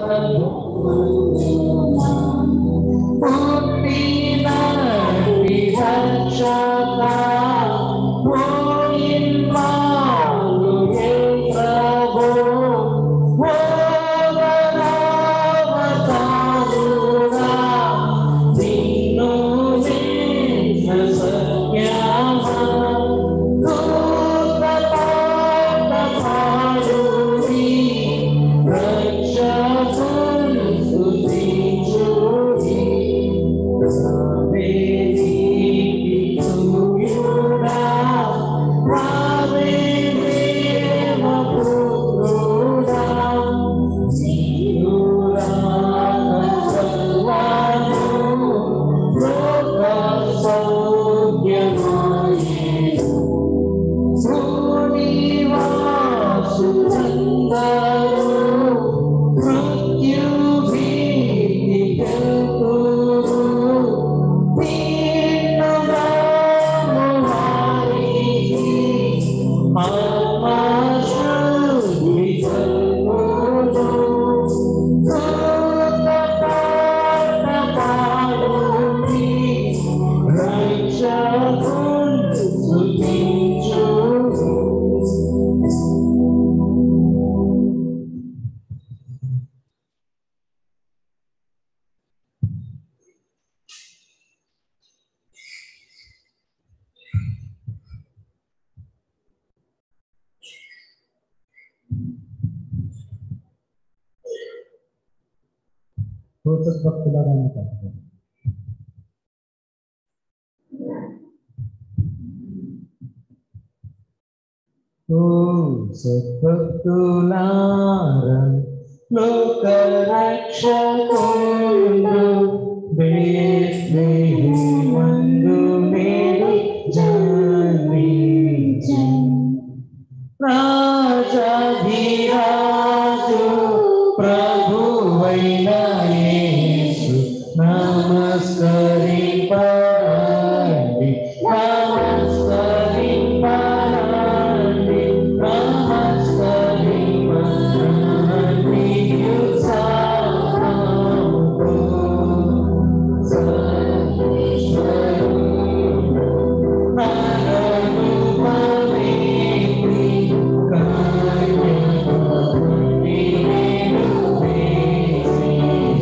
భక్తులారా కాదు ఓ సద్భక్తులారం లోక రక్షకుండు మందు మేలు జన్మించన్ రాజాధిరాజు ప్రభువైన యేసు నమస్కరింపరండి నమస్కరింపరండి నమస్కరింపరండి ఉత్సాహముతో సర్వేశ్వరుడు నగరు పవిత్రి కన్యకమణి నేను వేసి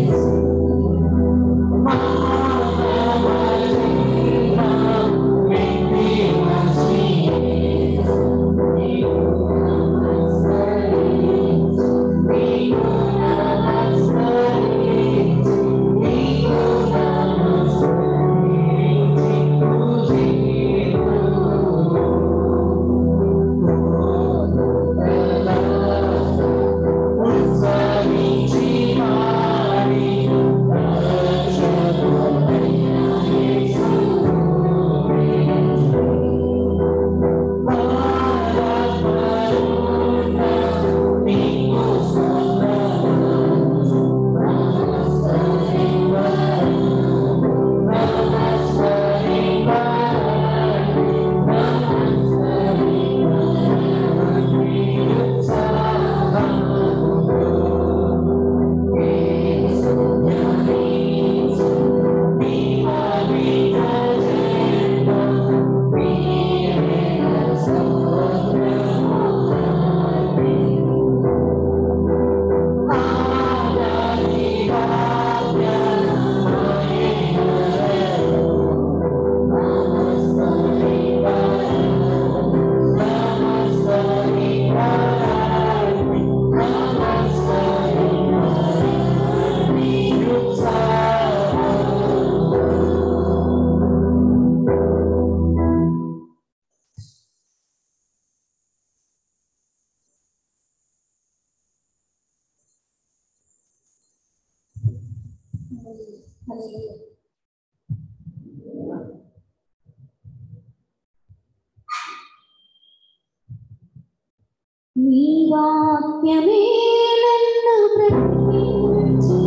నీ వాక్యమే నన్ను బ్రతికించు.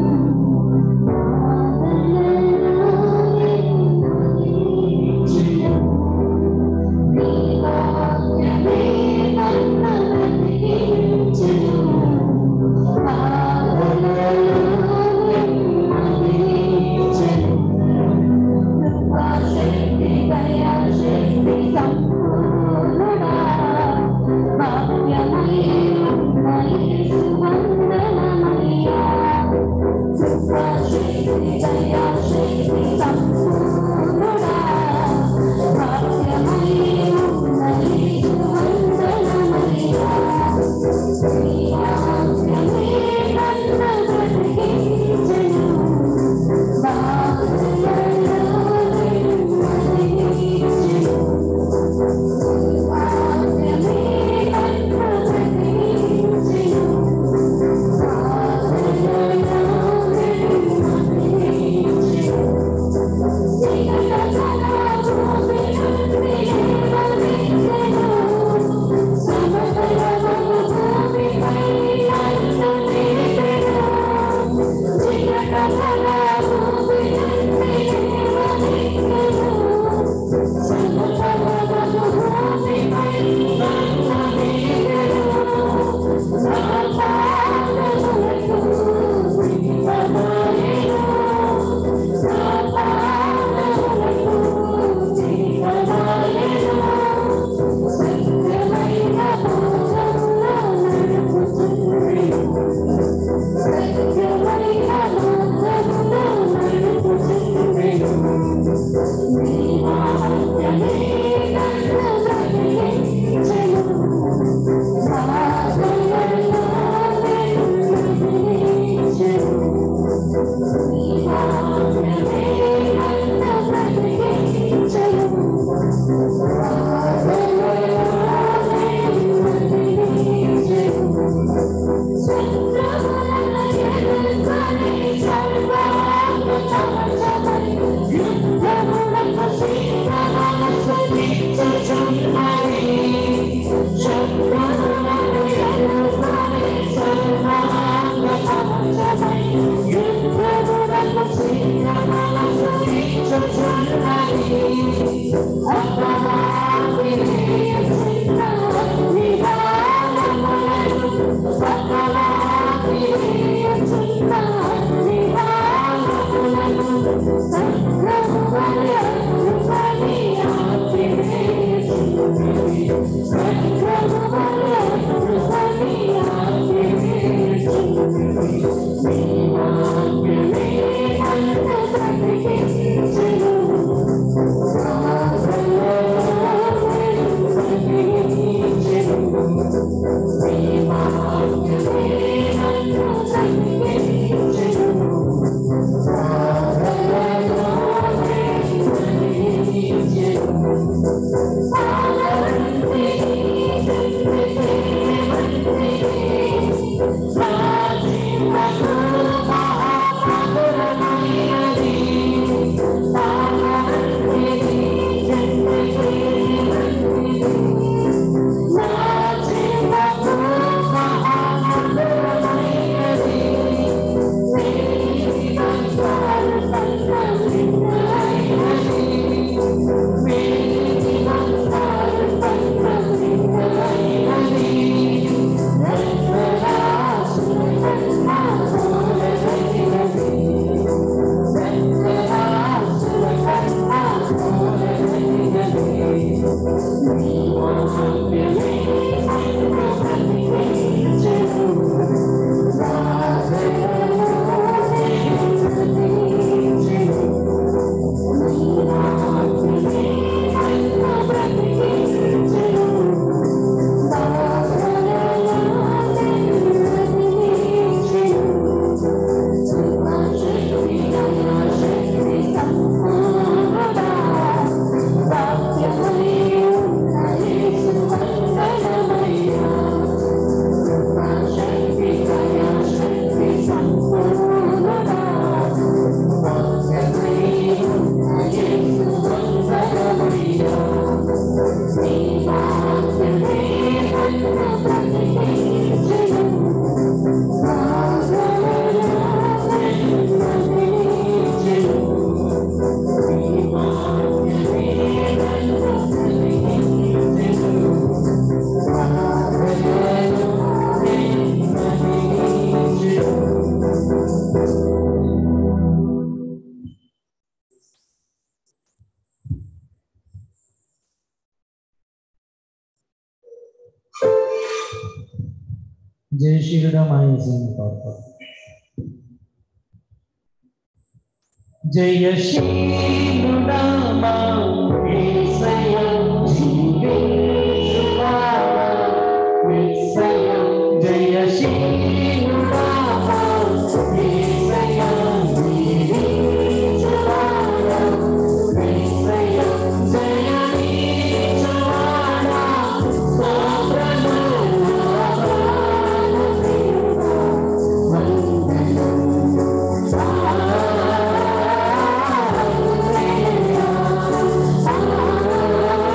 నీ వాక్యమే నన్ను బ్రతికించు. పాదల జయశీలుడా మా యేసయ్యను పాడతారు జయశీలుడా మా యేసయ్య జీవించువాడా యేసయ్య జయశీలుడా మా యేసయ్య జీవించువాడా యేసయ్య జయనీచువాడా స్తోత్రము వందనం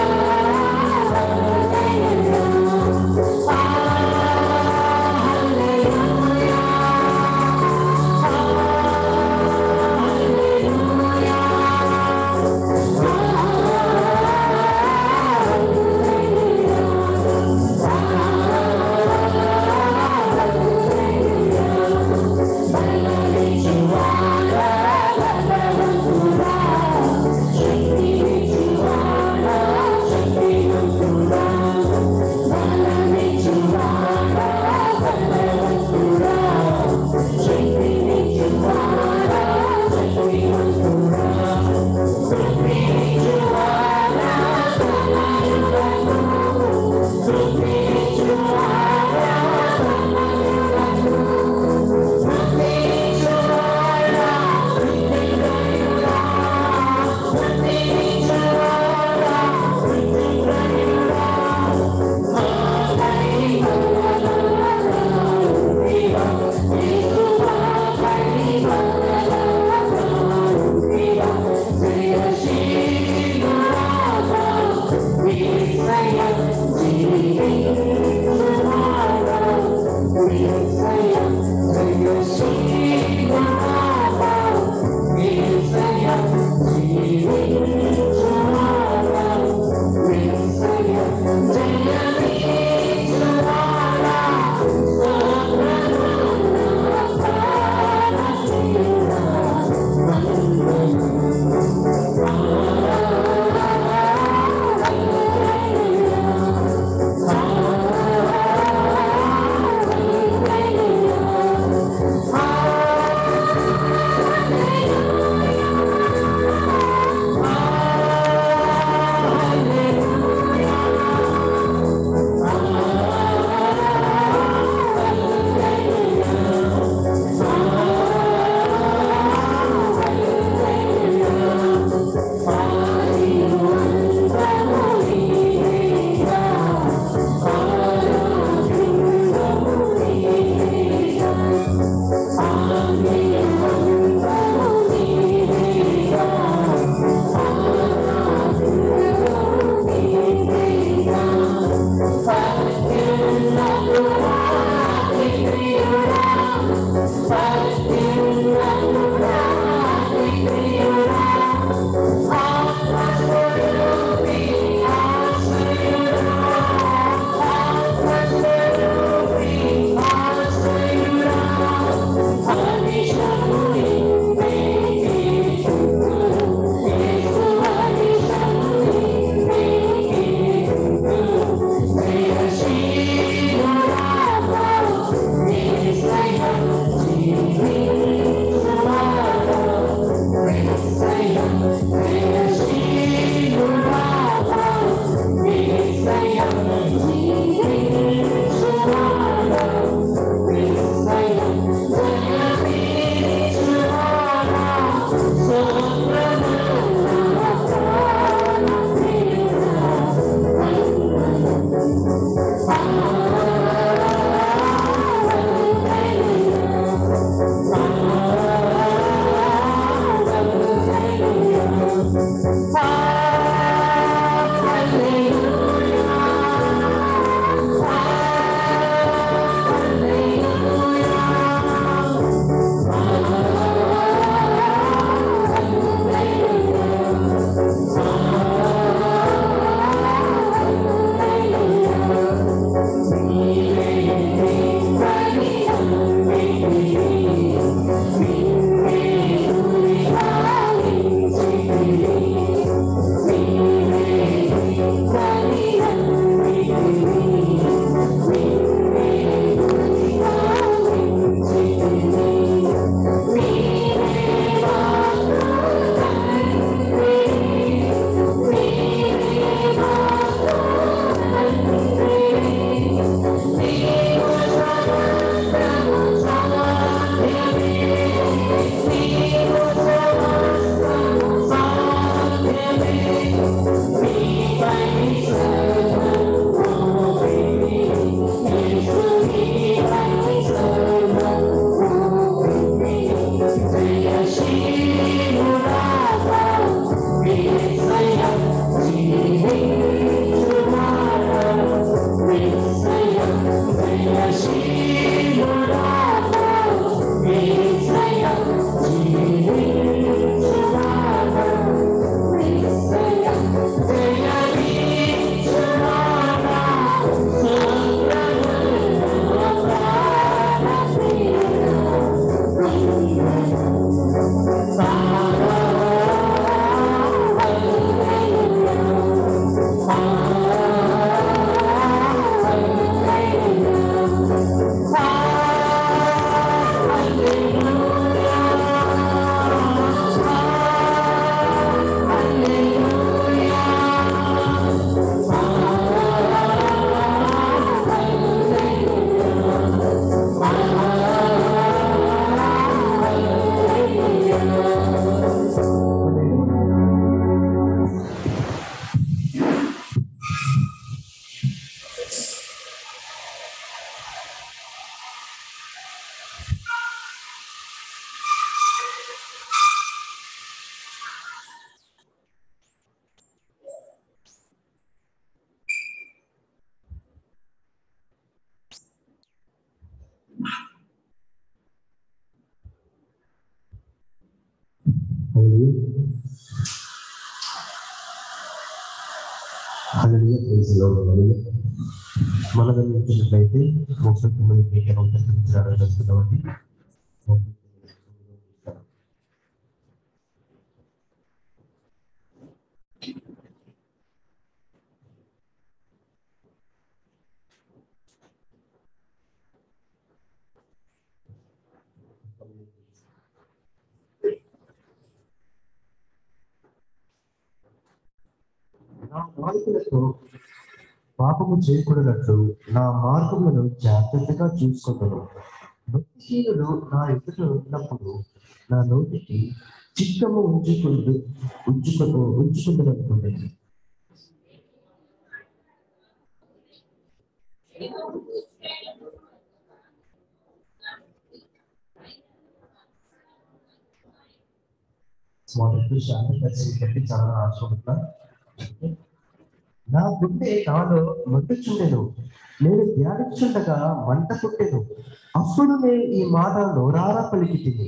హల్లెలూయా ప్రైజ్ లార్డ్ హల్లెలూయా మన గమనించినట్లయితే ముప్పై తొమ్మిది కేకలు ఉత్తరించాలని జరుగుతున్నామండి నా నాలుకలతో పాపము చేయకూడనట్లు నా మార్గములను జాగ్రత్తగా చూసుకుంటాను భక్తిహీనుడు నా ఎదుట ఉన్నప్పుడు నా నోటికి చిత్తము ఉంచుకుంటూ ఉంచుకుంటూ ఉంచుకుందనుకుంటుంది స్వామి శాంతి దర్శనం పెట్టి చాలా ఆశపడుతున్నా నా గుండె నాలో మండుచుండెను నేను ధ్యానించుండగా మంట పుట్టెను అప్పుడు నేను ఈ మాట నోరారా పలికి తిని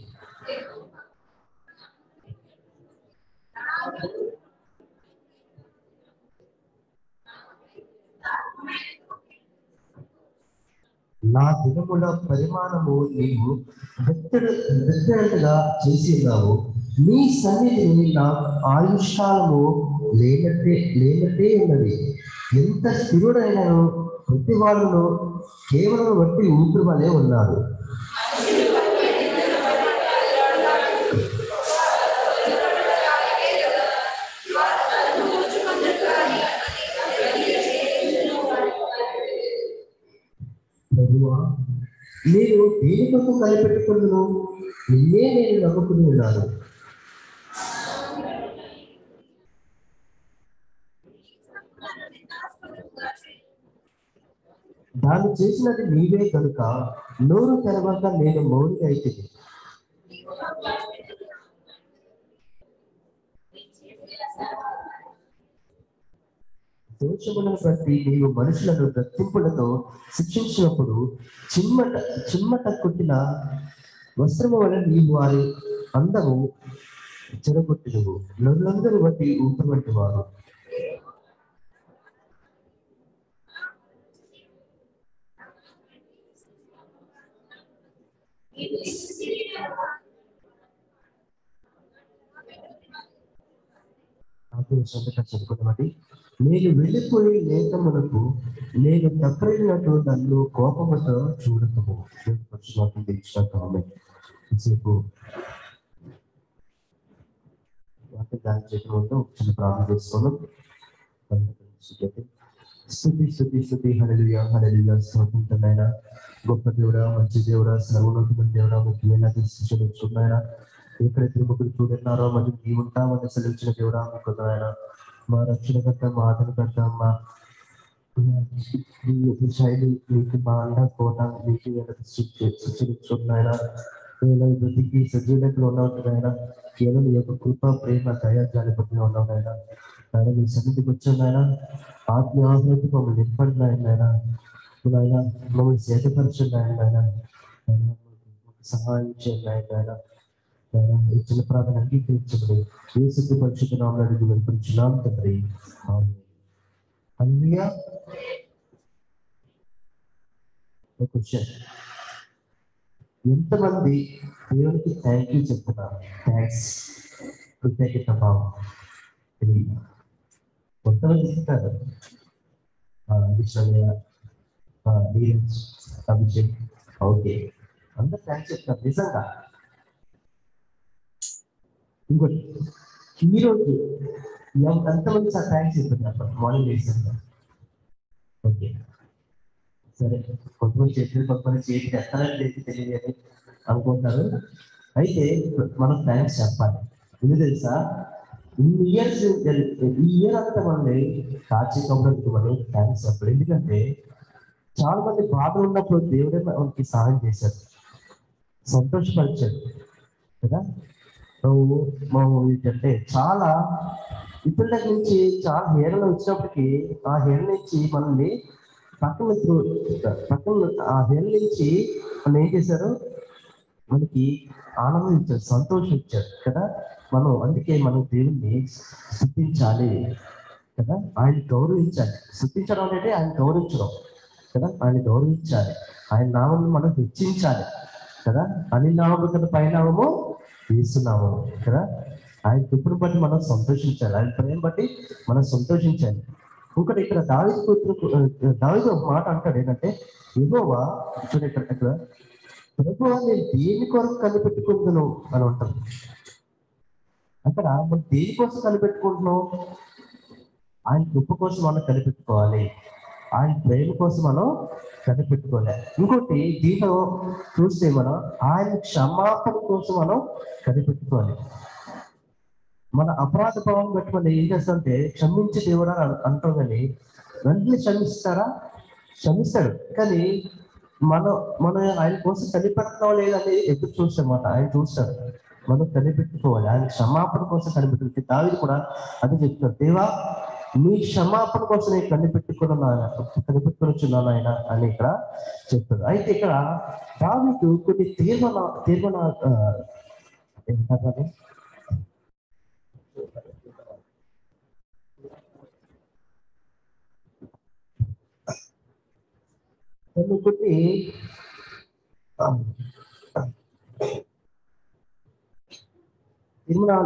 నా దినముల పరిమాణము నీవు వెత్తడు వెత్తడంతగా చేసి ఉన్నావు నీ సన్నిధిని నా ఆయుష్కాలము లేనట్టే లేనట్టే ఉన్నది ఎంత స్థిరుడైనను ప్రతి వాళ్ళను కేవలం వట్టి ఊపిరి వలె ఉన్నాడు ప్రభువా నేను దేని కొరకు కనిపెట్టుకున్నాను నిన్నే నేను నమ్ముకుని ఉన్నాను దాన్ని చేసినది నీవే కనుక నోరు తెరవక నేను మౌని అయితే దోషములను బట్టి నీవు మనుషులను రక్తింపులతో శిక్షించినప్పుడు చిమ్మట చిమ్మట కొట్టిన వస్త్రము వలన నీవు వారి అందము చెరగొట్టినవు నన్నందరూ బట్టి ఊపిరి వంటి వారు నాకు సొంతగా చెప్పుకోవటం నేను వెళ్ళిపోయి లేఖమునకు నేను తప్పరినట్టు నన్ను కోపముతో చూడకము పరశురాత్మ దీక్షకు ఆమె సేపు వాటి దాని చేయడం వల్ల ఒక చిన్న ప్రార్థన చేసుకోవడం స్థుతి స్థుతి స్థుతి హరలుగా హరలుగా స్తోత్రుతున్నాయన గొప్ప దేవుడా మంచి దేవుడా సర్వోన్నతమైన దేవుడా ముఖ్యమైన తీసుకున్నాయన ఎక్కడైతే ముగ్గురు చూడున్నారో మరి నీ ఉంటామని సెలవించిన దేవుడా మీకు ఆయన మా రక్షణకర్త మా ఆదరణకర్త మా మీ యొక్క శైలి మీకు మా అండ కోట మీకు సృష్టించున్నాయన కేవలం బ్రతికి సజీవులతో ఉన్నట్టున్నాయన కేవలం ఈ యొక్క కృప ప్రేమ దయా జాలిపట్ల ఉన్నవాయన ఆయన మీ సన్నిధికి వచ్చాయన ఆత్మ ఆహ్లాది మమ్మల్ని నింపండి ఆయన ఆయన మమ్మల్ని సేదపరచండి ఆయన ఆయన సహాయం చేయండి ఆయన ఆయన ఈ చిన్న ప్రార్థన అంగీకరించబడి ఏ శుద్ధి పరిశుద్ధ నామలు అడిగి వినిపించున్నాం తండ్రి ఆమేన్. హల్లెలూయా ఒక క్వశ్చన్ ఎంతమంది దేవునికి థ్యాంక్ యూ చెప్తున్నారు థ్యాంక్స్ కృతజ్ఞత భావం తెలియదు కొంతమంది చెప్తారు విశ్వమయ్య నీరజ్ అభిషేక్ ఓకే అందరు థ్యాంక్స్ చెప్తారు నిజంగా ఇంకోటి ఈ రోజు ఎం- ఎంతమంది సార్ థ్యాంక్స్ చెప్తున్నారు మార్నింగ్ వేస్తారు ఓకే సరే కొంతమంది చేతులు కొంతమంది చేతులు ఎత్తాలని చేసి తెలియదు అని అనుకుంటారు అయితే మనం థ్యాంక్స్ చెప్పాలి ఎందుకు తెలుసా ఇన్ని ఇయర్స్ ఈ ఇయర్ అంతా మనల్ని కాచి కబురందుకు మనం థ్యాంక్స్ చెప్పాలి ఎందుకంటే చాలా మంది బాధలు ఉన్నప్పుడు దేవుడే మనకి సహాయం చేశారు సంతోషపరిచాడు కదా నువ్వు మనం ఏంటంటే చాలా ఇతరుల దగ్గర నుంచి చాలా హేళన వచ్చినప్పటికీ ఆ హేళన నుంచి మనల్ని పక్కన త్రో- పక్కన ఆ హేళన నుంచి మనం ఏం చేశారు మనకి ఆనందం ఇచ్చాడు సంతోషం ఇచ్చాడు కదా మనం అందుకే మనం దేవుణ్ణి స్థుతించాలి కదా ఆయన గౌరవించాలి స్థుతించడం అనేది ఆయన గౌరవించడం కదా ఆయన గౌరవించాలి ఆయన నామం మనం హెచ్చించాలి కదా అని నామం పైనామము వేస్తున్నాము కదా ఆయన కృపను బట్టి మనం సంతోషించాలి ఆయన ప్రేమ బట్టి మనం సంతోషించాలి ఇంకోటి ఇక్కడ దావి కూతురు దావి ఒక మాట అంటాడు ఏంటంటే ఎగోవా చూడండి ఇక్కడ ఇక్కడ ప్రభు నేను దేని కొరకు కనిపెట్టుకుంటున్నాను అని అంటారు అక్కడ మనం దేనికోసం కనిపెట్టుకుంటున్నాం ఆయన కృప కోసం మనం కనిపెట్టుకోవాలి ఆయన ప్రేమ కోసం మనం కనిపెట్టుకోవాలి ఇంకోటి దీంట్లో చూస్తే మనం ఆయన క్షమాపణ కోసం మనం కనిపెట్టుకోవాలి మన అపరాధ భావం బట్టి మనం ఏం చేస్తామంటే క్షమించి దేవుడు అని అన్- అంటాం కానీ వెంటనే క్షమిస్తారా క్షమిస్తాడు కానీ మనం మనం ఆయన కోసం కనిపెడుతున్నాం లేదని ఎదురు చూస్తామాట ఆయన చూస్తాడు మనం కనిపెట్టుకోవాలి ఆయన క్షమాపణ కోసం కనిపెట్టుకుంటే దావిది కూడా అది చెప్తాడు దేవా నీ క్షమాపణ కోసం నేను కనిపెట్టుకున్నాను కనిపెట్టుకున్నాను ఆయన అని ఇక్కడ చెప్తాడు అయితే ఇక్కడ దావిదు కొన్ని తీర్మాన తీర్మాన ఆ, ఏమంటారు కొన్ని కొన్ని ఆ, తీర్మానాలు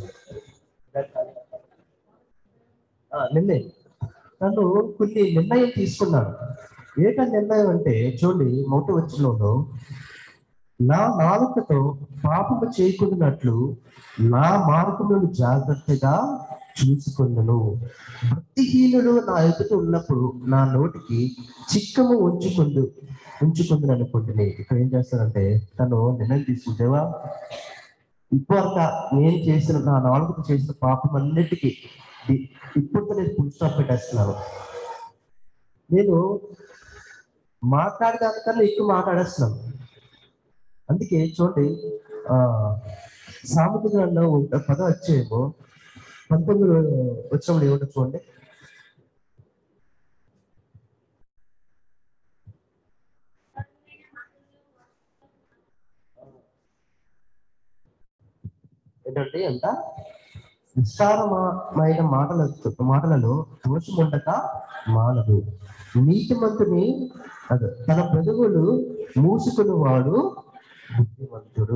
ఆ, నిన్నే తను కొన్ని నిర్ణయం తీసుకున్నాడు ఏక నిర్ణయం అంటే చూడండి మొదటి వచ్చినలో నా నాలుకతో పాపము చేయకున్నట్లు నా మార్గములను జాగ్రత్తగా చూసుకున్నాను భక్తిహీనుడు నా ఎదుట ఉన్నప్పుడు నా నోటికి చిక్కము ఉంచుకుందు ఉంచుకుంది అనుకుంటున్నాయి ఇక్కడ ఏం చేస్తాడంటే తను నిర్ణయం తీసుకుంటేవా ఇప్పటిక నేను చేసిన నా నాలుగుతో చేసిన పాపం అన్నిటికీ ఇ- ఇప్పుడు నేను ఫుల్ స్టాప్ పెట్టేస్తున్నాను నేను మాట్లాడదానికన్నా ఎక్కువ మాట్లాడేస్తున్నాను అందుకే చూడండి ఆ సామెతలో పదం వచ్చేమో పంతొమ్మిది వచ్చినప్పుడు ఏమిటో చూడండి ఏంటంటే ఎంత విస్తారమైన మాటల మాటలలో దోషం ఉండక మానదు నీతిమంతుని అదే తన పెదవులు మూసుకుని వాడు బుద్ధిమంతుడు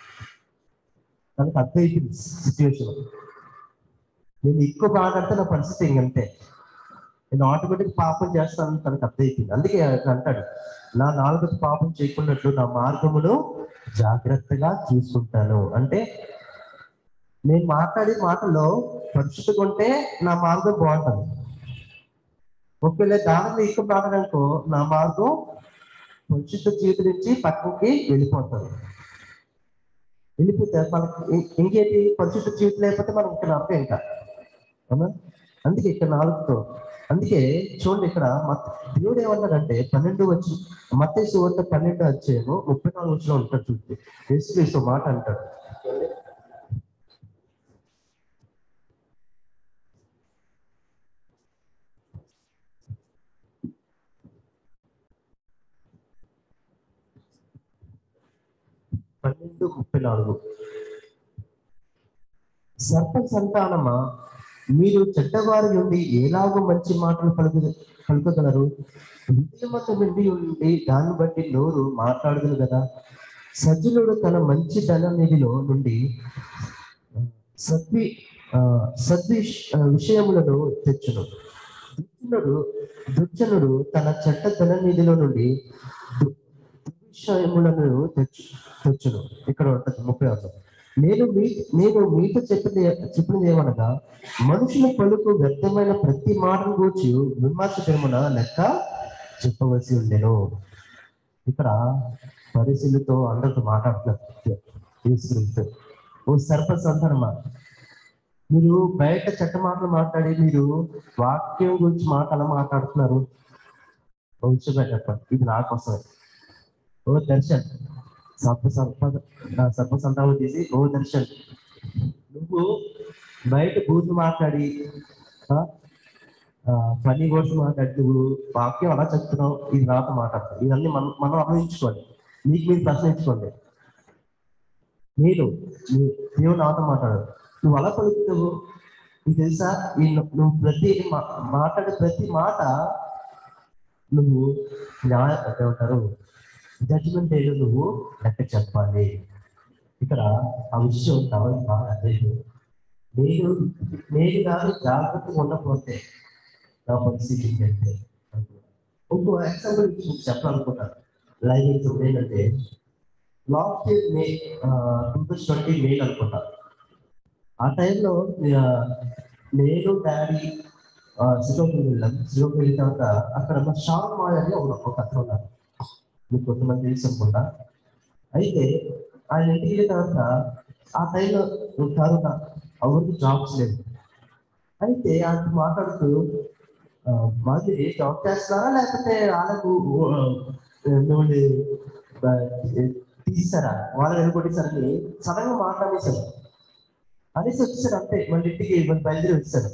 తనకు అర్థమైంది సిచ్యువేషన్ నేను ఎక్కువ మాట్లాడితే నా పరిస్థితి ఇంకంతే నేను ఆటోమేటిక్ పాపం చేస్తానని తనకు అర్థమైంది అందుకే ఆయన అంటాడు నా నాలుగు పాపం చేయకున్నట్లు నా మార్గమును జాగ్రత్తగా చూసుకుంటాను అంటే నేను మాట్లాడే మాటలో పరిశుద్ధంగా ఉంటే నా మార్గం బాగుంటుంది ఒకవేళ దానిలో ఎక్కువ మాట్లాడనుకో నా మార్గం పరిశుద్ధ జీవితం నుంచి పక్కకి వెళ్ళిపోతుంది వెళ్ళిపోతే మనకి ఇం- ఇంకేంటి పరిశుద్ధ జీవితం లేకపోతే మనం ఇక్కడ అర్థం ఇంకా అవునా అందుకే ఇక్కడ నాలుగుతో అందుకే చూడండి ఇక్కడ మత్- దేవుడు ఏమన్నాడంటే పన్నెండు వచ్చి మత్తేసు వద్ద పన్నెండు వచ్చేమో ముప్పై నాలుగు వచ్చిన ఉంటాడు చూస్తే యేసుక్రీస్తు మాట అంటాడు పన్నెండు ముప్పై నాలుగు సర్ప సంతానమా మీరు చెడ్డవారి నుండి ఎలాగో మంచి మాటలు పలుకు పలుకగలరు బుద్ధిమంత నుండి ఉండి దాన్ని బట్టి నోరు మాట్లాడదును కదా సజ్జనుడు తన మంచి ధన నిధిలో నుండి సద్వి ఆ, సద్వి ఆ, విషయములను తెచ్చును దుర్జనుడు దుర్జనుడు తన చెడ్డ ధన నిధిలో నుండి దు- దుర్విషయములను తెచ్చు తెచ్చును ఇక్కడ ఉంటుంది ముప్పై ఆరు నేను మీ నేను మీతో చెప్పింది చెప్పింది ఏమనగా మనుషుల పలుకు వ్యర్థమైన ప్రతి మాటను గూర్చి విమర్శ తిరుమల లెక్క చెప్పవలసి ఉండెను ఇక్కడ పరిశీలితో అందరితో మాట్లాడుతున్నారు యేసుక్రీస్తు. ఓ సర్ప సంతానమా మీరు బయట చెట్ట మాటలు మాట్లాడి మీరు వాక్యం గురించి మాట అలా మాట్లాడుతున్నారు ఓ విషయం చెప్పండి ఇది నా కోసమే ఓ దర్శన్ సర్ప సర్ప ఆ సర్ప సంతానం తీసి ఓ దర్శన్ నువ్వు బయట బూతులు మాట్లాడి ఆ, ఆ, పని కోసం మాట్లాడి నువ్వు వాక్యం అలా చెప్తున్నావు ఇది నాతో మాట్లాడతావు ఇవన్నీ మనం మనం అన్వయించుకోండి మీకు మీరు ప్రశ్నించుకోండి నేను నీ- దేవుడు నాతో మాట్లాడు నువ్వు అలా పలుకుతావు నీకు తెలుసా ఈ ను- నువ్వు ప్రతి మా- మాట్లాడే ప్రతి మాట నువ్వు న్యాయ ఏమంటారు జడ్జిమెంట్ ఏదో నువ్వు లెక్క చెప్పాలి ఇక్కడ ఆ విషయం కావాలి బాగా లేదు నేను నేను కాదు జాగ్రత్తగా ఉండకపోతే నా పరిస్థితి ఏంటంటే ఇంకో ఎగ్జాంపుల్ మీకు చెప్పాలనుకుంటాను లైవ్ ఎగ్జాంపుల్ ఏంటంటే last year May two thousand twenty May అనుకుంటా ఆ టైంలో ఆ, నేను డాడీ శ్రీలోకి వెళ్ళాం శ్రీలోకి వెళ్ళిన తర్వాత అక్కడ మా షాప్ మాల్ అని ఒక ఒక అతను ఉన్నారు మీకు కొంతమంది తెలుసు అనుకుంటా అయితే ఆయన ఇంటికి వెళ్ళిన తర్వాత ఆ టైంలో కరోనా ఎవరికి జాబ్స్ లేదు అయితే ఆయన మాట్లాడుతూ ఆ, మాది జాబ్ చేస్తున్నారా లేకపోతే వాళ్ళకు ఆ, మిమ్మల్ని ఆ, తీస్తారా వాళ్ళు వెళ్ళగొట్టేసారని సడన్ గా మాట్లాడేశారు అనేసి వచ్చేసారు అంతే మళ్ళీ ఇంటికి మళ్ళీ బయలుదేరి వచ్చారు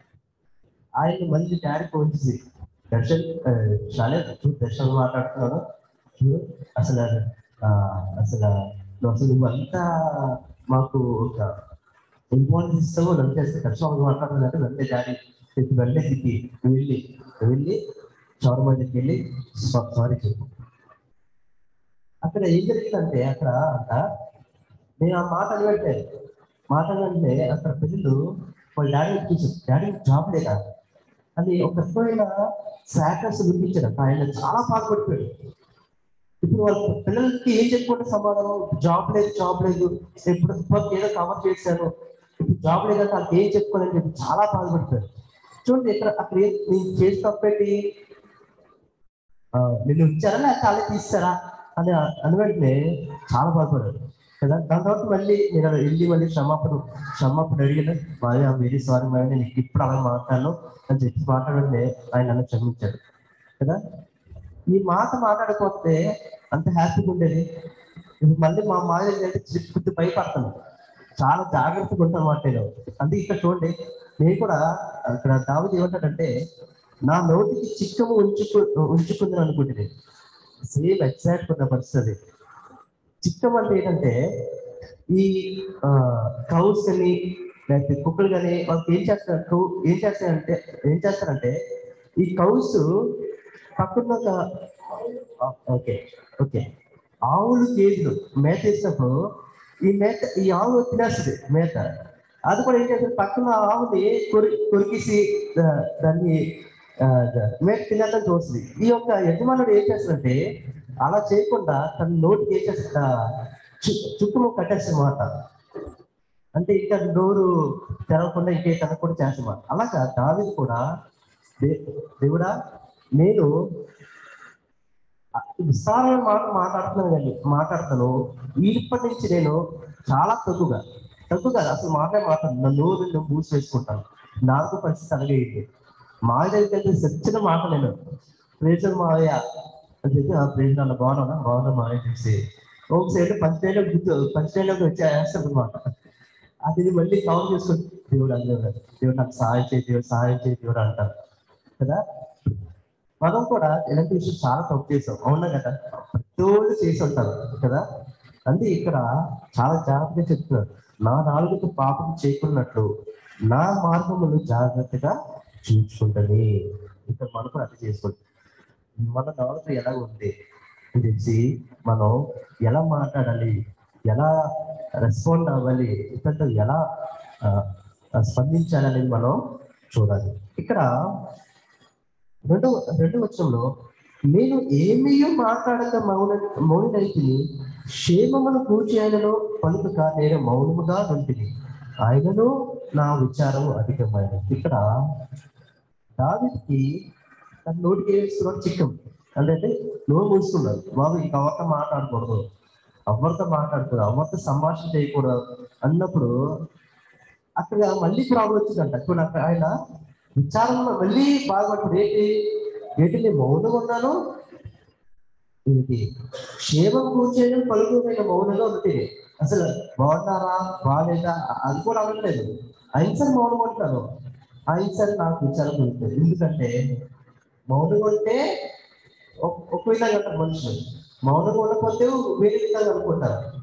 ఆయన మళ్ళీ డాడీ ఫోన్ చేసి దర్శన్ ఆ, చాలా చూడు దర్శన్ మాట్లాడుతున్నాను చూడు అసలు ఆ, అసలు నువ్వు అసలు నువ్వు అంతా మాకు ఒక ఇంపార్టెన్స్ ఇస్తావు నన్ను చేస్తే దర్శనం మాట్లాడుతున్నట్టు నన్నే డాడీ చెప్పి వెళ్ళే తిప్పి వెళ్ళి వెళ్ళి చౌరమా దగ్గరికి వెళ్ళి సారీ చెప్పు అక్కడ ఏం జరిగిందంటే అక్కడ అంట నేను ఆ మాట అనిపెట్టే మాట అంటే అక్కడ పిల్లలు వాళ్ళ డాడీ చూసి డాడీ జాబ్ లేదా అని ఒక రకమైన శాఖస్ వినిపించారు ఆయన చాలా బాధపడిపోయాడు ఇప్పుడు వాళ్ళ పిల్లలకి ఏం చెప్పుకుంటే సమాధానం జాబ్ లేదు జాబ్ లేదు ఇప్పుడు ఇప్పటికి ఏదో కవర్ చేశాను ఇప్పుడు జాబ్ లేదంటే వాళ్ళకి ఏం చెప్పుకోవాలని చెప్పి చాలా బాధపడిపోయారు చూడండి ఇక్కడ అక్కడ ఏం- నేను చేసి తప్పేంటి ఆ, నిన్ను ఉంచారా లేకపోతే వాళ్ళే తీస్తారా అని అని వెంటనే చాలా బాధపడ్డాడు కదా దాని తర్వాత మళ్ళీ నేను వెళ్ళి మళ్ళీ క్షమాపణ క్షమాపణ అడిగిన మాయ వెరీ సారీ మాయ నేను ఇప్పుడు అలా మాట్లాడను అని చెప్పి మాట్లాడంటే ఆయన నన్ను క్షమించాడు కదా ఈ మాట మాట్లాడకపోతే అంత హ్యాపీగా ఉండేది ఇప్పుడు మళ్ళీ మా మాయ ఏంటంటే చిక్కుతూ భయపడతాను చాలా జాగ్రత్తగా ఉంటాను మాట నేను అందుకే ఇక్కడ చూడండి నేను కూడా అక్కడ దావతి ఏమంటాడంటే నా నోటికి చిక్కము ఉంచుకు ఉంచుకుందని అనుకుంటుంది సేమ్ ఎగ్జాక్ట్ ఉన్న పరిస్థితి చిక్కం అంటే ఏంటంటే ఈ కౌస్ అని లేకపోతే కుక్కలు కానీ వాళ్ళకి ఏం చేస్తారు కౌ- ఏం చేస్తారంటే ఏం చేస్తారంటే ఈ కౌస్ పక్కన ఒక ఓకే ఓకే ఆవులు గేదెలు మేత వేసినప్పుడు ఈ మేత ఈ ఆవు తినేస్తుంది మేత అది కూడా ఏం చేస్తుంది పక్కన ఆవుని కొరి కొరికేసి ఆ, దాన్ని ఆ, మేత తినడం చూస్తుంది ఈ యొక్క యజమానుడు ఏం చేస్తాడంటే అలా చేయకుండా తన నోటికి ఏం చేస్తా చుట్టూ కట్టేస్తామాట అంటే ఇంకా నోరు తెరవకుండా ఇంకే తన కూడా చేస్తామాట అలాగా దావిది కూడా దే- దేవుడా నేను విస్తారమైన మాట మాట్లాడుతున్నాను కానీ మాట్లాడతాను ఇప్పటి నుంచి నేను చాలా తక్కువగా తక్కువగా అసలు మాట్లాడే మాట్లాడు నా నోరు నేను మూసి వేసుకుంటాను నాకు పరిస్థితి అలాగే ఇది మా దగ్గర సచ్చిన మాట నేను ప్రేజర్ మావయ్య అని చెప్పి ఆ ప్రేజ్ నన్ను బాగున్నా బాగున్నా మావయ్య చూసి ఒకసారి పంచైలో గుర్తు పంచైలోకి వచ్చి వేస్తాడు అనమాట అది మళ్ళీ కవర్ చేసుకుని దేవుడు అందరూ దేవుడు నాకు సహాయం చేయి దేవుడు సహాయం చేయి దేవుడు అంటారు కదా మనం కూడా ఇలాంటి విషయం చాలా తప్పు చేసాం అవునా కదా ప్రతి వాళ్ళు చేసి ఉంటారు కదా అందుకే ఇక్కడ చాలా జాగ్రత్తగా చెప్తున్నారు నా నాలుగుకు పాపం చేయకున్నట్లు నా మార్గములు జాగ్రత్తగా చూసుకుంటుంది ఇక్కడ మనం కూడా అది చేసుకోండి మన నాలుగు ఎలా ఉంది తెలిసి మనం ఎలా మాట్లాడాలి ఎలా రెస్పాండ్ అవ్వాలి ఇతరులతో ఎలా ఆ, ఆ, స్పందించాలి అనేది మనం చూడాలి ఇక్కడ రెండో రెండో వచ్చంలో నేను ఏమీ మాట్లాడక మౌన మౌనైతిని క్షేమమును కూర్చేయనలో పలుకుక నేను మౌనముగా ఉంటుంది ఆయనను నా విచారము అధికమైనది ఇక్కడ దావికి తన నోటికి వేస్తున్నాడు చిక్కం అంటే నోరు మూసుకున్నాడు బాబు ఇక ఎవరితో మాట్లాడకూడదు ఎవరితో మాట్లాడకూడదు ఎవరితో సంభాషణ చేయకూడదు అన్నప్పుడు అక్కడ మళ్ళీ ప్రాబ్లం వచ్చిందంట ఇప్పుడు అక్కడ ఆయన విచారంలో మళ్ళీ బాధపడ్డాడు ఏంటి ఏంటి నేను మౌనంగా ఉన్నాను ఏంటి క్షేమం కూర్చొని పలుకుమైన మౌనంగా ఉంది అసలు బాగున్నారా బాగాలేదా అది కూడా అవ్వట్లేదు అయిన మౌనం అంటాను అయిన నాకు విచారం ఉంటుంది ఎందుకంటే మౌనంగా ఉంటే ఒక- ఒక విధంగా అంటారు మనుషులు మౌనంగా ఉండకపోతే వేరే విధంగా అనుకుంటారు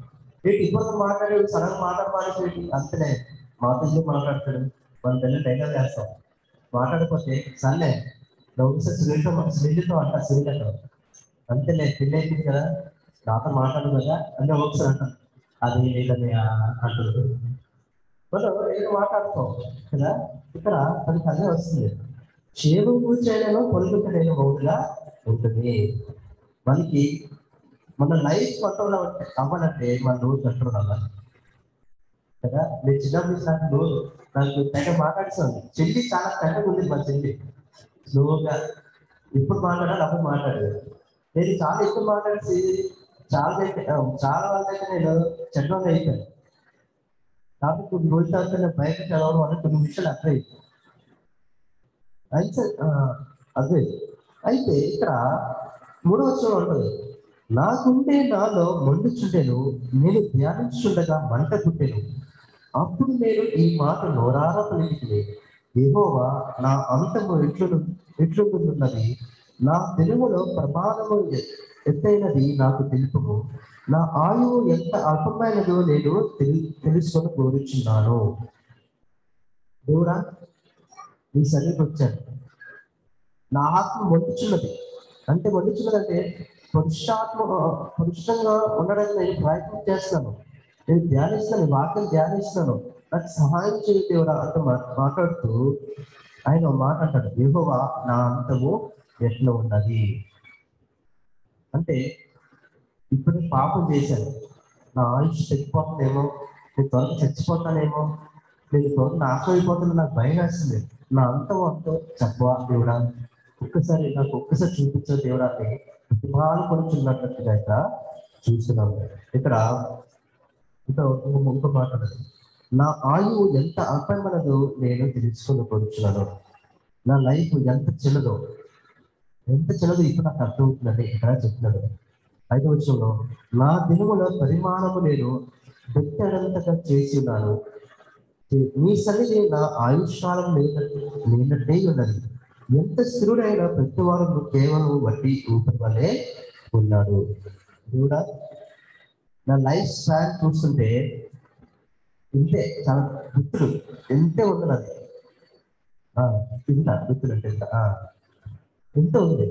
ఏంటి ఇప్పుడు మాట్లాడాడు సడన్ మాట్లాడ మానేసి అంతనే మాతో మాట్లాడతాడు మన పిల్లలు డైలాగ్ వేస్తాం మాట్లాడకపోతే సర్లే నవ్వు సునీల్తో సునీల్తో అంట సునీలతో అంతేలే పెళ్ళి అయిపోయింది కదా నాతో మాట్లాడు కదా అంటే ఒకసారి అంటాం అది లేదని అంటారు మనం ఏదో మాట్లాడుతాం కదా ఇక్కడ మనకి అదే వస్తుంది చేరు కూర్చోలేమో పొలుగుతలేని మౌడుగా ఉంటుంది మనకి మన లైఫ్ కంట్రోల్ అవ్వాలంటే మన రోజు కంట్రోల్ అవ్వాలి కదా నేను చిన్నప్పుడు నాకు రోజు నాకు తెగ మాట్లాడుతుంది చెల్లి చాలా తెగ ఉంది మా చెల్లి స్లోగా ఇప్పుడు మాట్లాడాలి అప్పుడు మాట్లాడేది నేను చాలా ఎక్కువ మాట్లాడి చాలా దగ్గర చాలా వాళ్ళ దగ్గర నేను చెడ్డంగా అయిపోయాను కాబట్టి కొన్ని రోజుల తర్వాత నేను బయట చదవడం వల్ల కొన్ని విషయాలు అర్థం అయితే ఆ, అదే అయితే ఇక్కడ మూడవ వచనం ఉంటుంది నాకుండే నాలో మండుచుండెను నేను ధ్యానించుండగా మంట పుట్టెను అప్పుడు నేను ఈ మాట నోరారా పలికితే యెహోవా నా అంతము ఎట్లు ఎట్లుంటున్నది నా తెలుగులో ప్రమాణము ఎ- ఎత్తైనది నాకు తెలుపుము నా ఆయువు ఎంత అల్పమైనదో నేను తెలి తెలుసుకొని కోరుచున్నాను దేవుడా నీ సన్నిధికి వచ్చాను నా ఆత్మ వండుచున్నది అంటే వండుచున్నది అంటే పురుషాత్మ పురుషంగా ఉండడానికి నేను ప్రయత్నం చేస్తున్నాను నేను ధ్యానిస్తున్నాను ఈ వాక్యం ధ్యానిస్తున్నాను నాకు సహాయం చేయ దేవుడా అంత మా- మాట్లాడుతూ ఆయన ఒక మాట అంటాడు యెహోవా నా అంతము ఎట్లా ఉన్నది అంటే ఇప్పుడు పాపం చేశాను నా ఆయుష్ చచ్చిపోతుందేమో నేను త్వరగా చచ్చిపోతానేమో నేను త్వరగా నాశనం అయిపోతున్నా నాకు భయం వేస్తుంది నా అంతం అంతో చెప్పవా దేవుడా ఒక్కసారి నాకు ఒక్కసారి చూపించే దేవుడా అని ప్రతిభాలు కొనుచున్నట్టుగా ఇక్కడ చూస్తున్నాము ఇక్కడ ఇక్కడ ఒక- ఇంకో మాట ఉన్నది. నా ఆయువు ఎంత అల్పమైనదో నేను తెలుసుకుని కొనుచున్నాను నా లైఫ్ ఎంత చిన్నదో ఎంత చిన్నదో ఇప్పుడు నాకు అర్థమవుతుందని ఇక్కడ చెప్తున్నాడు ఐదో విషయంలో నా దినముల పరిమాణము నేను పెట్టడంతగా చేసి ఉన్నాను నీ సన్నిధి నా ఆయుష్కాలం లేనట్టే ఉన్నది ఎంత స్థిరుడైన ప్రతి వారు కేవలం వడ్డీ ఊపిరి వల్లే ఉన్నాడు దేవుడా నా లైఫ్ స్పాన్ చూస్తుంటే ఇంతే చాలా గుర్తులు ఎంతే ఉంది నాది ఆ, ఇంత గుర్తులు అంటే ఇంత ఆ, ఎంత ఉంది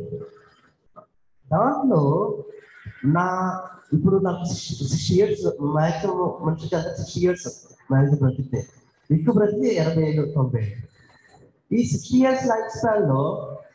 దాంట్లో నా ఇప్పుడు నాకు సిక్స్ ఇయర్స్ మ్యాక్సిమం మనిషికి అంతా సిక్స్ ఇయర్స్ మ్యాక్సిమం బ్రతికితే ఎక్కువ బ్రతికి ఎనభై ఏళ్ళు తొంభై ఏళ్ళు ఈ సిక్స్టీ ఇయర్స్ లైఫ్ స్టైల్ లో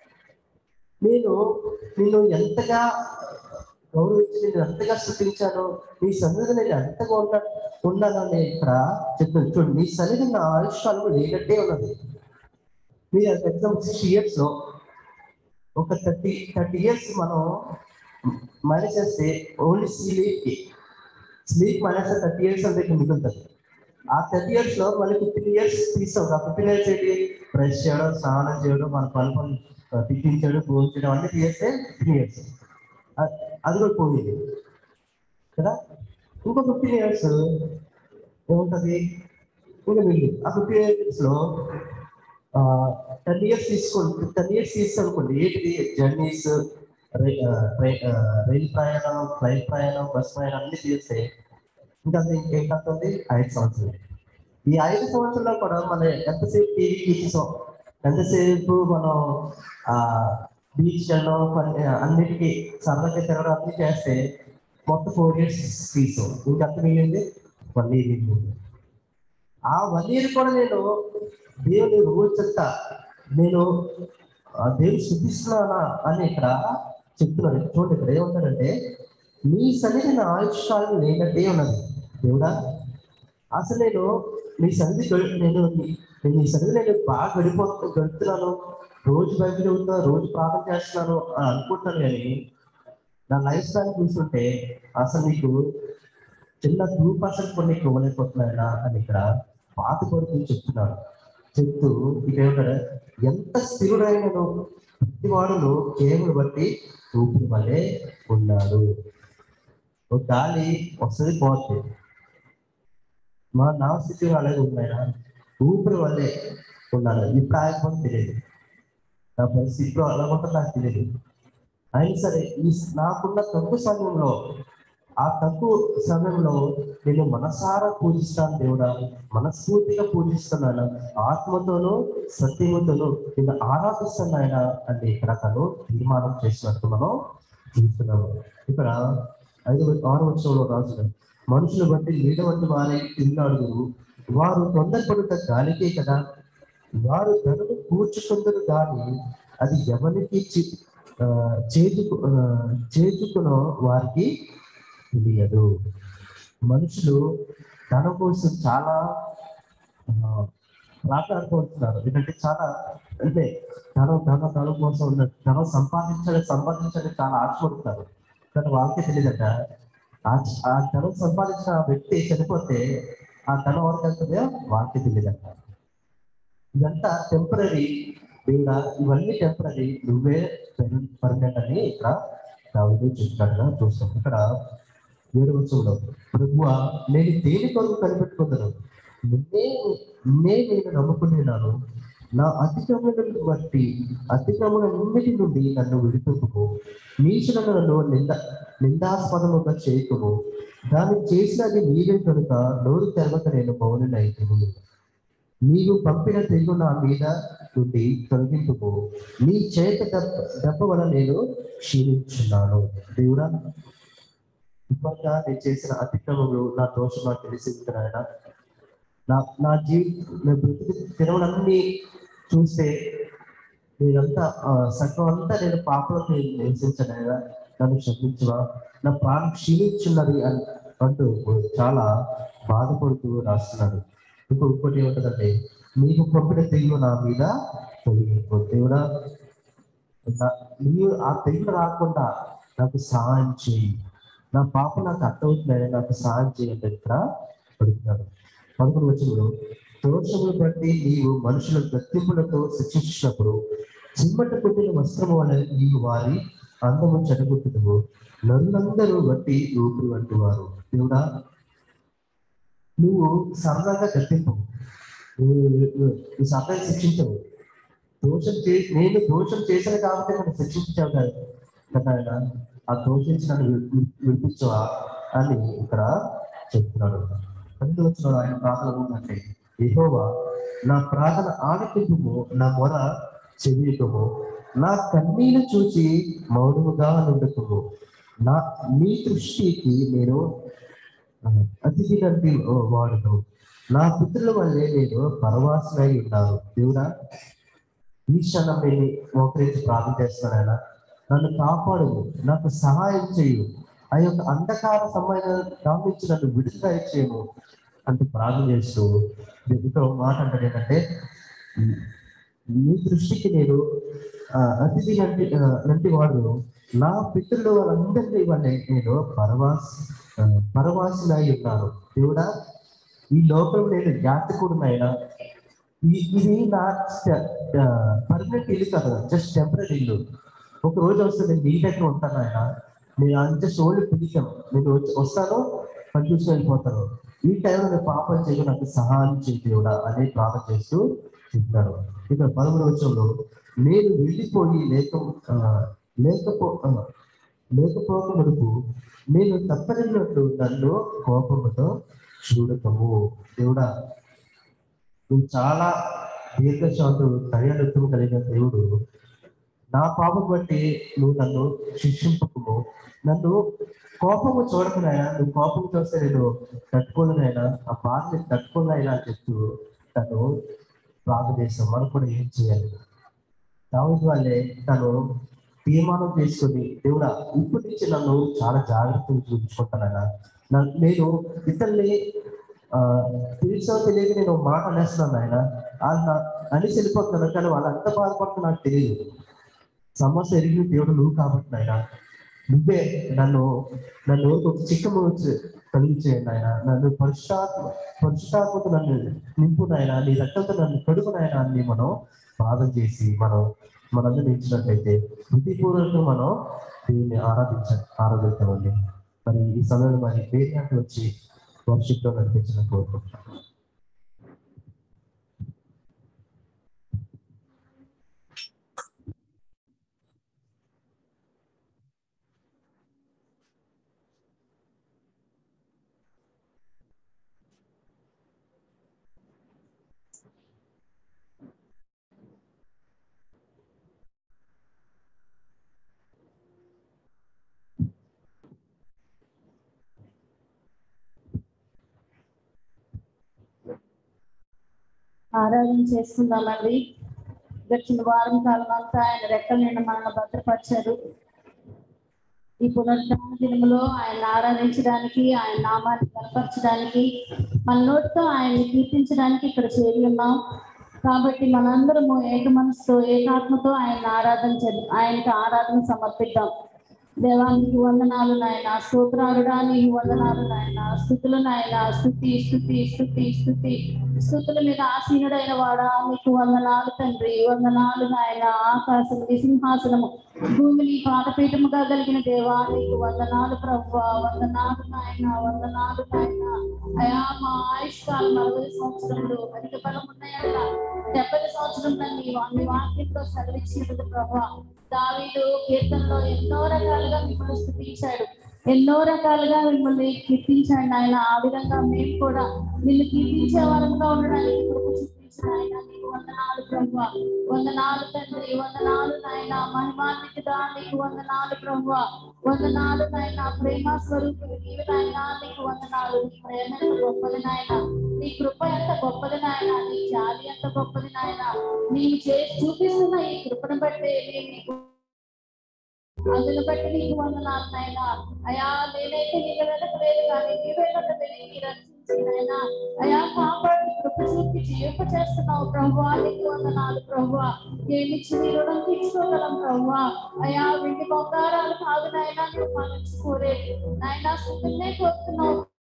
నేను నేను ఎంతగా గౌరవించి నేను ఎంతగా స్థుతించాను నీ సన్నిధి నేను ఎంతగా ఉన్నా ఉన్నాను అని ఇక్కడ చెప్తాను చూడండి నీ సన్నిధి నా ఆయుష్కాలం లేనట్టే ఉన్నది మీరు ఎగ్జామ్ సిక్స్ ఇయర్స్ లో ఒక థర్టీ థర్టీ ఇయర్స్ మనం మైనస్ చేస్తే only sleep sleep minus thirty years అంటే ఇక్కడ మిగులుతుంది ఆ థర్టీ ఇయర్స్ లో మళ్ళీ ఫిఫ్టీన్ ఇయర్స్ తీస్తాం ఆ ఫిఫ్టీన్ ఇయర్స్ ఏంటి బ్రష్ చేయడం స్నానం చేయడం మన పని పని తిట్టించడం భోజనం చేయడం అన్ని చేస్తే ఫిఫ్టీన్ ఇయర్స్ అది కూడా పోయింది కదా ఇంకో ఫిఫ్టీన్ ఇయర్స్ ఏముంటది ఇంకా మిగిలి ఆ ఫిఫ్టీన్ ఇయర్స్ లో టెన్ ఇయర్స్ తీసుకోండి టెన్ ఇయర్స్ తీసుకోనుకోండి ఏంటిది జర్నీస్ రైలు ప్రయాణం ఫ్లైట్ ప్రయాణం బస్ ప్రయాణం అన్ని చేస్తే ఇంకా అది ఇంకేం కాస్తుంది ఐదు సంవత్సరాలు ఈ ఐదు సంవత్సరాల్లో కూడా మనం ఎంతసేపు టీవీ చూసాం ఎంతసేపు మనం ఆ బీచ్ వెళ్ళడం పని- అన్నిటికీ సరదాగా తిరగడం అన్ని చేస్తే మొత్తం ఫోర్ ఇయర్స్ తీసాం ఇంకంత మిగిలింది వన్ ఇయర్ మిగిలింది ఆ వన్ ఇయర్ కూడా నేను దేవుని రోజు చెప్తా నేను ఆ దేవుని శుద్ధిస్తున్నానా అని ఇక్కడ చెప్తున్నాడు చూడండి ఇక్కడ ఏమంటాడంటే నీ సన్నిధి నా ఆయుష్కాలం లేనట్టే ఉన్నది దేవుడా అసలు నేను నీ సన్నిధి గడి- నేను నీ- నేను నీ సన్నిధి నేను బాగా గడిపో గడుపుతున్నాను రోజు బయట చదువుతున్నాను రోజు ప్రార్థన చేస్తున్నాను అని అనుకుంటాను కానీ నా లైఫ్ స్టైల్ చూస్తుంటే అసలు నీకు చిన్న టూ పర్సెంట్ కూడా నీకు ఇవ్వలేకపోతున్నాయన అని ఇక్కడ పాత కొడుకుని చెప్తున్నాడు చెప్తూ ఇక ఏమంటాడు ఎంత స్థిరుడైనను ప్రతివాడును కేవలం బట్టి ఊపిరి వల్లే ఉన్నాడు ఒక గాలి వస్తుంది పోతుంది మా నా స్థితి అలాగే ఉన్నాయన ఊపిరి వల్లే ఉన్నాను ఇప్పుడు ఆగిపోతే తెలియదు నా పరిస్థితిలో అలా ఉంటుందో నాకు తెలియదు అయినా సరే ఈ నాకున్న తక్కువ సమయంలో ఆ తక్కువ సమయంలో నేను మనసారా పూజిస్తాను దేవుడా మనస్ఫూర్తిగా పూజిస్తున్నాను ఆత్మతోనూ సత్యముతోనూ నేను ఆరాధిస్తున్నాయన అని ఇక్కడ తను తీర్మానం చేసినట్టు మనం చూస్తున్నాము ఇక్కడ ఐదు ఆరు వచ్చంలో రాసిన మనుషులు బట్టి నీడ వంటి వారే తిన్నాడుగురు వారు తొందరపడుట గాలికే కదా వారు ధనను కూర్చుకుందరు కానీ అది ఎవరికి చి- ఆ, చేతుకు ఆ, చేతుకునో వారికి తెలియదు మనుషులు ధన కోసం చాలా ఆ, మాట్లాడుకుంటున్నారు ఎందుకంటే చాలా అంటే ధనం ధన ధనం కోసం ఉన్న ధనం సంపాదించాలి సంపాదించాలి చాలా ఆశపడుతున్నారు కానీ వాళ్ళకే తెలియదట ఆ ఆ ధనం సంపాదించిన ఆ వ్యక్తి చనిపోతే ఆ ధనం ఎవరికి వెళ్తుందో వాళ్ళకే తెలియదట ఇదంతా టెంపరీ దేవుడా ఇవన్నీ టెంపరీ నువ్వే పర్మనెంట్ అని ఇక్కడ దావుడు చెప్తాడుగా చూస్తాం ఇక్కడ ఏడు వచ్చంలో ప్రభువ నేను దేని కొరకు కనిపెట్టుకుందను నిన్నే నిన్నే నేను నమ్ముకున్నాను నా అతిక్రమణను బట్టి అతిక్రమణన్నిటి నుండి నన్ను విడుతుకు నీచులను నన్ను నింద నిందాస్పదముగా చేయకుము దాన్ని చేసినది నీవే కనుక నోరు తెరవక నేను మౌనైతును నీవు పంపిన తెగు నా మీద నుండి తొలగింపుకు నీ చేత దెబ్బ దెబ్బ వల్ల నేను క్షీణించున్నాను దేవుడా ఇప్పటిగా నేను చేసిన అతిక్రమంలో నా దోషం నాకు తెలిసి నాయన నా నా జీవితం నేను బ్రతికి తినవలన్నీ చూస్తే నేనంతా ఆ, సగం అంతా నేను పాపలకు నివసించనైనా నన్ను క్షమించవా నా ప్రాణం క్షీణించున్నది అని అంటూ చాలా బాధపడుతూ రాస్తున్నాడు ఇంకో ఇంకోటి ఏమంటుందంటే నీకు పంపిన తెగులు నా మీద తొలగిపో దేవుడా నా- నీవు ఆ తెగులు రాకుండా నాకు సహాయం చేయి నా పాప నాకు అర్థమవుతున్నాయి నాకు సహాయం చేయండి ఇక్కడ అడుగుతున్నాడు పదకొండు వచ్చినప్పుడు దోషములు బట్టి నీవు మనుషుల గత్తింపులతో శిక్షించినప్పుడు చిమ్మట పుట్టిన వస్త్రము వలె నీవు వారి అందము చెడగొట్టుదువు నన్నందరూ బట్టి ఊపిరి వంటివారు దేవుడా నువ్వు సరదాగా గట్టింపు నువ్వు నువ్వు- నువ్వు సరదాగా శిక్షించవు దోషం చే నేను దోషం చేశాను కాబట్టి నన్ను శిక్షించావు కదా కదా ఆయన. ఆ దోషించి నన్ను వి- వి- విడిపించవా అని ఇక్కడ చెప్తున్నాడు అందులో వచ్చిన ఆయన ప్రార్థన ఉందంటే యెహోవా నా ప్రార్థన ఆలకింపుము నా మొర చెవియటము నా కన్నీలు చూసి మౌనముగా నుండుతుము నా నీ దృష్టికి నేను ఆ, అతిథి కంటి వాడును నా పితృల వల్లే నేను పరవాసనై ఉన్నాను దేవుడా ఈ క్షణం నేను మోకరించి ప్రార్థన చేస్తున్నాను ఆయన నన్ను కాపాడు నాకు సహాయం చేయు ఆ యొక్క అంధకార సమయం నుంచి నన్ను విడుదల చేయము అంటూ ప్రార్థన చేస్తూ ఇంకో మాట అంటాడు ఏంటంటే నీ దృష్టికి నేను ఆ, అతిథి లాంటి ఆ, లాంటి వాడు నా పితృలు వాళ్ళందరినీ వల్లే నేను పరవాస్ ఆ, పరవాసులై ఉన్నాను దేవుడా ఈ లోకం నేను యాత్రికుడునైనా ఈ- ఇది నా పర్మనెంట్ ఇల్లు కాదు జస్ట్ టెంపరీ ఇల్లు ఒక రోజు వస్తే నేను నీ దగ్గర ఉంటాను ఆయన నేను జస్ట్ ఓన్లీ పిలిచాం నేను వచ్చి- వస్తాను పని చూసి వెళ్ళిపోతాను ఈ టైంలో నేను పాపం చేయడం నాకు సహాయం చేయి దేవుడా అని ప్రార్థన చేస్తూ చెప్తాడు ఇక్కడ పదమూడు వచ్చంలో నేను వెళ్ళిపోయి లేక ఆ, లేకపో ఆ, లేకపోక మునుపు నేను తప్పనినట్లు నన్ను కోపముతో చూడటము దేవుడా నువ్వు చాలా దీర్ఘశాంతుడు దయాలుత్వం కలిగిన దేవుడు నా పాపం బట్టి నువ్వు నన్ను శిక్షింపకము నన్ను కోపము చూడకునైనా నువ్వు కోపం చూస్తే నేను తట్టుకోలేనైనా ఆ బాధని తట్టుకోలేనా అని చెప్తూ తను ప్రార్థన చేస్తాం మనం కూడా ఏం చేయాలి దావుడి వాళ్ళే తను తీర్మానం చేసుకుని దేవుడా ఇప్పటి నుంచి నన్ను చాలా జాగ్రత్తగా చూపించుకుంటానైనా నా- నేను ఇతరుల్ని ఆ, తెలుసో తెలియక నేను ఒక మాట అనేస్తున్నాను ఆయన వాళ్ళు నా- అనేసి వెళ్ళిపోతున్నాను కానీ వాళ్ళు ఎంత బాధపడుతున్నా నాకు తెలియదు సమస్య ఎరిగిన దేవుడు నువ్వు కాబట్టి నాయన నువ్వే నన్ను నన్ను ఒక చిక్కము కలిగించేయండి ఆయన నన్ను పరిశుధాత్మ పరిశుధాత్మకు నన్ను నింపు నాయన నీ రక్తంతో నన్ను కడుపు నాయన అని మనం ప్రార్థన చేసి మనం మనందరూ ఇచ్చినట్లయితే బుద్ధిపూర్వకంగా మనం దీన్ని ఆరాధించ ఆరాధిస్తామండి మరి ఈ సమయంలో మరి పేరు వచ్చి వర్షిప్లో నడిపించిన కోరుకుంటున్నాం ఆరాధన చేసుకుందామండి గడిచిన వారం కాలం అంతా ఆయన రెక్కల నిండా మనల్ని భద్రపరిచారు ఈ పునరుద్ధాన దినములో ఆయన ఆరాధించడానికి ఆయన నామాన్ని కనపరచడానికి మన నోటితో ఆయన్ని కీర్తించడానికి ఇక్కడ చేరి ఉన్నాం కాబట్టి మనందరము ఏక మనసుతో ఏకాత్మతో ఆయన ఆరాధన చే- ఆయనకి ఆరాధన సమర్పిద్దాం దేవా నీకు వందనాలు నాయన స్తోత్రాలుడా నీకు వందనాలు నాయన స్థుతులు నాయన స్థుతి స్థుతి స్థుతి స్థుతి స్థుతుల మీద ఆసీనుడైన వాడా నీకు వందనాలు తండ్రి వందనాలు నాయన ఆకాశం సింహాసనము భూమిని పాదపీఠముగా కలిగిన దేవా నీకు వందనాలు ప్రభు వందనాలు నాయన వందనాలు నాయన అయా మా ఆయుష్కాలం అరవై సంవత్సరంలో అధిక బలం ఉన్నాయంట డెబ్బై సంవత్సరంలో నీ వా- నీ వాక్యంలో సెలవిచ్చినది ప్రభా దావీదు కీర్తనలో ఎన్నో రకాలుగా మిమ్మల్ని స్థుతించాడు ఎన్నో రకాలుగా మిమ్మల్ని కీర్తించాడు ఆయన ఆ విధంగా మేము కూడా నిన్ను కీర్తించే వారంగా ఉండడానికి కృప చూపించిన ఆయన నీకు వందనాలు ప్రభు వందనాలు తండ్రి వందనాలు నాయన మహిమాన్వితుడా నీకు వందనాలు ప్రభు వందనాలు నాయన ప్రేమ స్వరూపుడు నీవు నాయన నీకు వందనాలు నీ ప్రేమ ఎంత గొప్పది నాయన నీ కృప ఎంత గొప్పది నాయన నీ జాలి ఎంత గొప్పది నాయన నీవు చేసి చూపిస్తున్న ఈ కృపను బట్టి మేము నీకు అందును బట్టి నీకు వందనాలు నాయన అయా నేనైతే నీకు వెతకలేదు కానీ నీవే నన్ను వెలిగి రక్షించి నాయన అయా కాపాడి కృప చూపి జీవింప చేస్తున్నావు ప్రభు నీకు వందనాలు ప్రభు ఏమిచ్చి నీ రుణం తీర్చుకోగలం ప్రభు అయా వెండి బంగారాలు కాదు నాయన నువ్వు మనసు కోరే నాయన సుఖమే కోరుతున్నావు